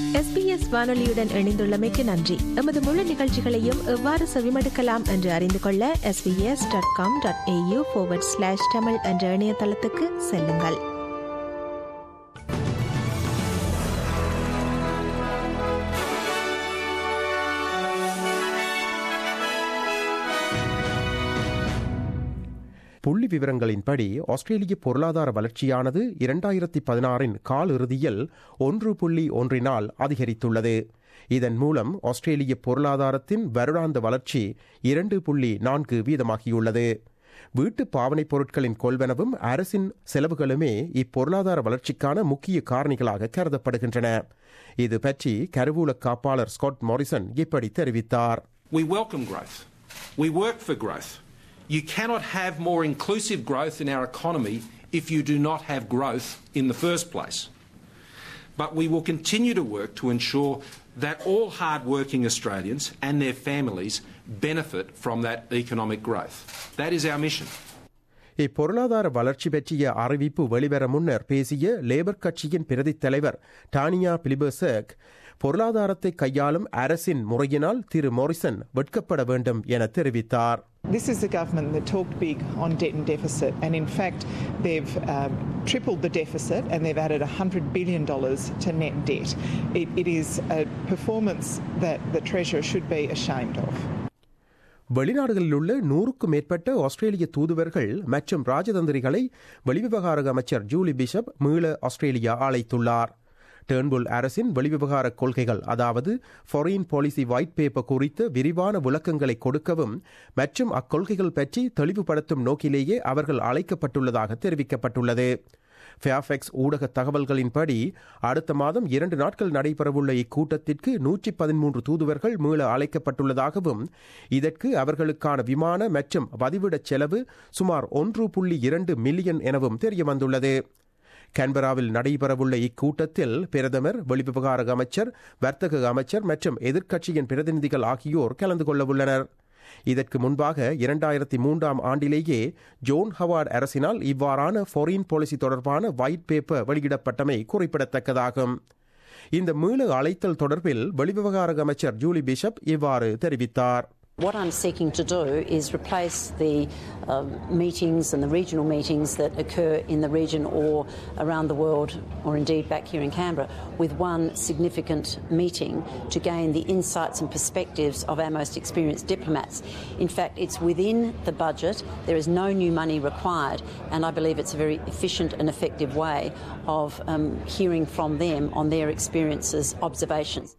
SBS வானொலியுடன் இணைந்துள்ளமைக்கு நன்றி எமது முழு நிகழ்ச்சிகளையும் எவ்வாறு செவிமடுக்கலாம் என்று அறிந்து கொள்ள SBS dot com dot AU slash Tamil என்ற இணையதளத்துக்கு செல்லுங்கள் புள்ளி விவரங்களின்படி ஆஸ்திரேலிய பொருளாதார வளர்ச்சியானது இரண்டாயிரத்தி பதினாறின் கால் இறுதியில் ஒன்று புள்ளி ஒன்றினால் அதிகரித்துள்ளது இதன் மூலம் ஆஸ்திரேலிய பொருளாதாரத்தின் வருடாந்த வளர்ச்சி இரண்டு புள்ளி நான்கு வீதமாகியுள்ளது வீட்டு பாவனைப் பொருட்களின் கொள்வனவும் அரசின் செலவுகளுமே இப்பொருளாதார வளர்ச்சிக்கான முக்கிய காரணிகளாக கருதப்படுகின்றன இது பற்றி கருவூல காப்பாளர் ஸ்காட் மாரிசன் இப்படி தெரிவித்தார் We welcome growth. We work for growth. You cannot have more inclusive growth in our economy if you do not have growth in the first place. But we will continue to work to ensure that all hard-working Australians and their families benefit from that economic growth. That is our mission. இப்பொருளாதார வளர்ச்சி பற்றிய அறிவிப்பு வெளிவர முன்னர் பேசிய labour கட்சியின் பிரதித் தலைவர் Tania பிலிபர்சக் பொருளாதாரத்தை கையாளும் அரசின் முறையினால் திரு மோரிசன் வெட்கப்பட வேண்டும் என தெரிவித்தார் This is a government that talked big on debt and deficit, and in fact, they've um, tripled the deficit and they've added $100 billion to net debt. It, it is a performance that the Treasurer should be ashamed of. வெளிநாடுகளில் உள்ள நூறுக்கும் மேற்பட்ட ஆஸ்திரேலிய தூதுவர்கள் மற்றும் ராஜதந்திரிகளை வெளிவிவகார அமைச்சர் Julie Bishop மீள Australia அழைத்துள்ளார் டேர்ன்புல் அரசின் வெளிவிவகார கொள்கைகள் அதாவது ஃபாரின் பாலிசி ஒயிட் பேப்பர் குறித்து விரிவான விளக்கங்களை கொடுக்கவும் மற்றும் அக்கொள்கைகள் பற்றி தெளிவுபடுத்தும் நோக்கிலேயே அவர்கள் அழைக்கப்பட்டுள்ளதாக தெரிவிக்கப்பட்டுள்ளது ஃபேஃபெக்ஸ் ஊடக தகவல்களின்படி அடுத்த மாதம் இரண்டு நாட்கள் நடைபெறவுள்ள இக்கூட்டத்திற்கு நூற்றி பதிமூன்று தூதுவர்கள் மீள அழைக்கப்பட்டுள்ளதாகவும் இதற்கு அவர்களுக்கான விமான மற்றும் வதிவிடச் செலவு சுமார் ஒன்று புள்ளி இரண்டு மில்லியன் எனவும் தெரியவந்துள்ளது கேன்பராவில் நடைபெறவுள்ள இக்கூட்டத்தில் பிரதமர் வெளிவிவகார அமைச்சர் வர்த்தக அமைச்சர் மற்றும் எதிர்க்கட்சியின் பிரதிநிதிகள் ஆகியோர் கலந்து கொள்ளவுள்ளனர் இதற்கு முன்பாக இரண்டாயிரத்தி மூன்றாம் ஆண்டிலேயே ஜோன் ஹவார்ட் அரசினால் இவ்வாறான ஃபாரின் பாலிசி தொடர்பான ஒயிட் பேப்பர் வெளியிடப்பட்டமை குறிப்பிடத்தக்கதாகும் இந்த மீள அழைத்தல் தொடர்பில் வெளிவிவகார அமைச்சர் ஜூலி பிஷப் இவ்வாறு தெரிவித்தார் What I'm seeking to do is replace the um, meetings and the regional meetings that occur in the region or around the world, or indeed back here in Canberra, with one significant meeting to gain the insights and perspectives of our most experienced diplomats. In fact, it's within the budget, there is no new money required, and I believe it's a very efficient and effective way of um, hearing from them on their experiences, observations.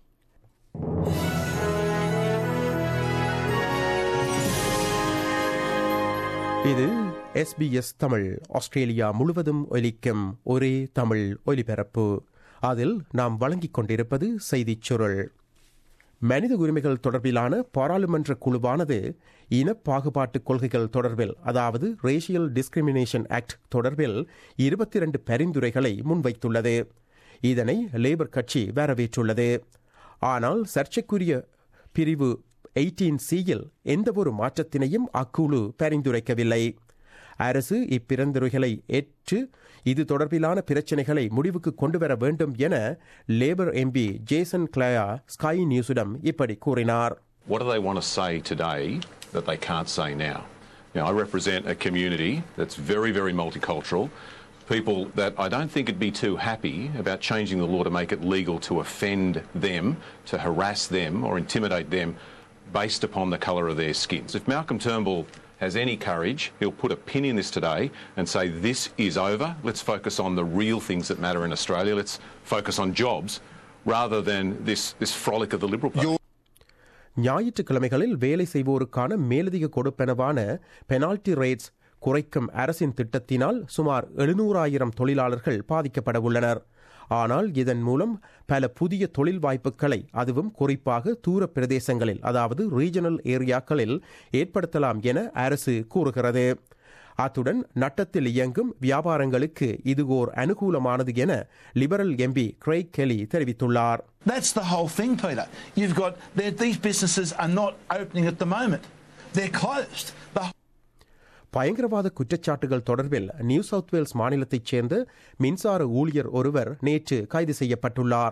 இது SBS Tamil Australia முழுவதும் ஒலிக்கும் ஒரே தமிழ் ஒலிபரப்பு அதில் நாம் வழங்கிக் கொண்டிருப்பது செய்திச் சுருள் மனித உரிமைகள் தொடர்பிலான பாராளுமன்ற குழுவானது இன பாகுபாட்டு கொள்கைகள் தொடர்பில் அதாவது ரேஷியல் டிஸ்கிரிமினேஷன் ஆக்ட் தொடர்பில் இருபத்தி இரண்டு பரிந்துரைகளை முன்வைத்துள்ளது இதனை லேபர் கட்சி வரவேற்றுள்ளது ஆனால் சர்ச்சைக்குரிய பிரிவு எயிட்டீன் சியில் எந்தவொரு மாற்றத்தினையும் அக்குழு பரிந்துரைக்கவில்லை அரசு இப்பரிந்துரைகளை ஏற்று இது தொடர்பிலான பிரச்சினைகளை முடிவுக்கு கொண்டுவர வேண்டும் என Labor MP Jason Clare Sky நியூஸிடம் இப்படி கூறினார் What do they want to say today that they can't say now? Now, I represent a community that's very, very multicultural. People that I don't think would be too happy about changing the law to make it legal to offend them, to harass them, or intimidate them based upon the colour of their skin. So if Malcolm Turnbull has any courage, he'll put a pin in this today and say, This is over. Let's focus on the real things that matter in Australia. Let's focus on jobs rather than this, this frolic of the Liberal Party. ஞாயிற்றுக்கிழமைகளில் வேலை செய்வோருக்கான மேலதிக கொடுப்பனவான penalty rates குறைக்கும் அரசின் திட்டத்தினால் சுமார் எழுநூறாயிரம் தொழிலாளர்கள் பாதிக்கப்பட உள்ளனர் ஆனால் இதன் மூலம் பல புதிய தொழில் வாய்ப்புகளை அதுவும் குறிப்பாக தூர பிரதேசங்களில் அதாவது ரீஜனல் ஏரியாக்களில் ஏற்படுத்தலாம் என அரசு கூறுகிறது அத்துடன் நட்டத்தில் இயங்கும் வியாபாரங்களுக்கு இது ஓர் அனுகூலமானது என லிபரல் எம்பி கிரைக் கெலி தெரிவித்துள்ளார் That's the whole thing, Peter. You've got these businesses are not opening at the moment. They're closed. The பயங்கரவாத குற்றச்சாட்டுகள் தொடர்பில் நியூ சவுத் வேல்ஸ் மாநிலத்தைச் சேர்ந்த மின்சார ஊழியர் ஒருவர் நேற்று கைது செய்யப்பட்டுள்ளார்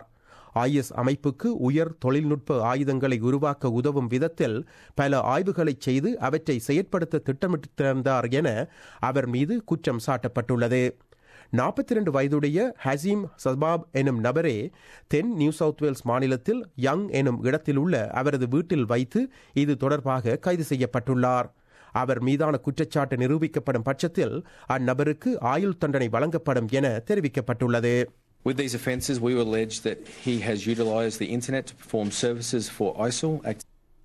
ஐஎஸ் அமைப்புக்கு உயர் தொழில்நுட்ப ஆயுதங்களை உருவாக்க உதவும் விதத்தில் பல ஆய்வுகளை செய்து அவற்றை செயற்படுத்த திட்டமிட்டிருந்தார் என அவர் மீது குற்றம் சாட்டப்பட்டுள்ளது நாற்பத்தி இரண்டு வயதுடைய ஹசீம் சபாப் எனும் நபரே தென் நியூ சவுத் வேல்ஸ் மாநிலத்தில் யங் எனும் இடத்தில் உள்ள அவரது வீட்டில் வைத்து இது தொடர்பாக கைது செய்யப்பட்டுள்ளார் அவர் மீதான குற்றச்சாட்டு நிரூபிக்கப்படும் பட்சத்தில் அந்நபருக்கு ஆயுள் தண்டனை வழங்கப்படும் என தெரிவிக்கப்பட்டுள்ளது With these offences, we allege that he has utilised the internet to perform services for ISIL. Act-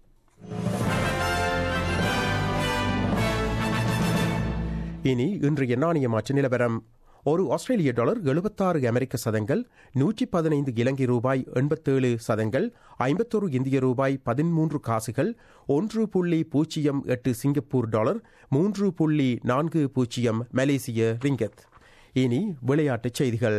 இனி இன்றைய நாணய மாற்று நிலவரம் ஒரு ஆஸ்திரேலிய டாலர் எழுபத்தாறு அமெரிக்க சதங்கள் நூற்றி பதினைந்து இலங்கை ரூபாய் எண்பத்தேழு சதங்கள் ஐம்பத்தொரு இந்திய ரூபாய் பதிமூன்று காசுகள் ஒன்று புள்ளி பூஜ்ஜியம் எட்டு சிங்கப்பூர் டாலர் மூன்று புள்ளி நான்கு பூஜ்ஜியம் மலேசிய ரிங்கத் இனி விளையாட்டுச் செய்திகள்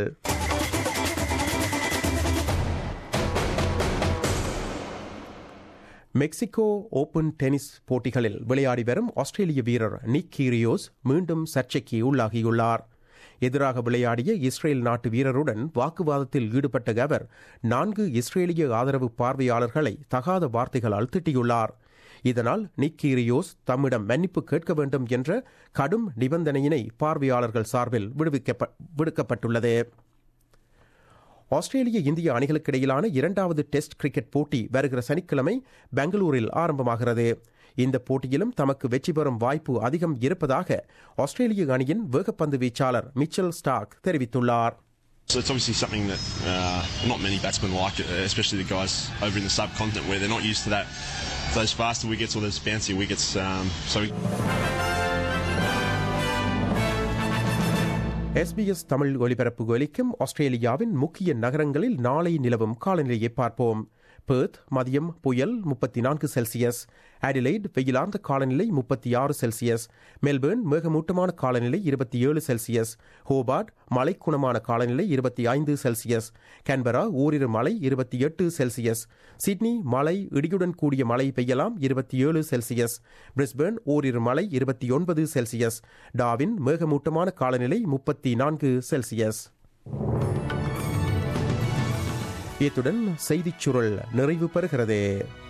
மெக்சிகோ ஓபன் டென்னிஸ் போட்டிகளில் விளையாடி வரும் ஆஸ்திரேலிய வீரர் நிக் கீரியோஸ் மீண்டும் சர்ச்சைக்கு உள்ளாகியுள்ளார் எதிராக விளையாடிய இஸ்ரேல் நாட்டு வீரருடன் வாக்குவாதத்தில் ஈடுபட்ட அவர் நான்கு இஸ்ரேலிய ஆதரவு பார்வையாளர்களை தகாத வார்த்தைகளால் திட்டியுள்ளார் இதனால் நிக் கீரியோஸ் தம்மிடம் மன்னிப்பு கேட்க வேண்டும் என்ற கடும் நிபந்தனையினை பார்வையாளர்கள் சார்பில் விடுவிக்கப்ப விடுக்கப்பட்டுள்ளது ஆஸ்திரேலிய இந்திய அணிகளுக்கு இடையிலான இரண்டாவது டெஸ்ட் கிரிக்கெட் போட்டி வருகிற சனிக்கிழமை பெங்களூரில் ஆரம்பமாகிறது இந்த போட்டியிலும் தமக்கு வெற்றி பெறும் வாய்ப்பு அதிகம் இருப்பதாக ஆஸ்திரேலிய அணியின் வேகப்பந்து வீச்சாளர் மிச்சல் ஸ்டாக் தெரிவித்துள்ளார் So it's obviously something that uh, not many batsmen like, uh, especially the guys over in the subcontinent where they're not used to that, those faster wickets or those bouncy wickets. Um, so SBS Tamil ஒலிபரப்பு ஒலிக்கும் ஆஸ்திரேலியாவின் முக்கிய நகரங்களில் நாளை நிலவும் காலநிலையை பார்ப்போம் birth மதியம் புயல் முப்பத்தி நான்கு செல்சியஸ் அடிலைட் வெயிலார்ந்த காலநிலை முப்பத்தி ஆறு செல்சியஸ் மெல்பேர்ன் மேகமூட்டமான காலநிலை இருபத்தி ஏழு செல்சியஸ் ஹோபார்ட் மழைக்குணமான காலநிலை இருபத்தி ஐந்து செல்சியஸ் கேன்பரா ஓரிரு மழை இருபத்தி எட்டு செல்சியஸ் சிட்னி மழை இடியுடன் கூடிய மழை பெய்யலாம் இருபத்தி ஏழு செல்சியஸ் பிரிஸ்பேர்ன் ஓரிரு மழை இருபத்தி ஒன்பது செல்சியஸ் டாவின் மேகமூட்டமான காலநிலை முப்பத்தி நான்கு செல்சியஸ் இத்துடன் செய்திச் சுருள் நிறைவு பெறுகிறது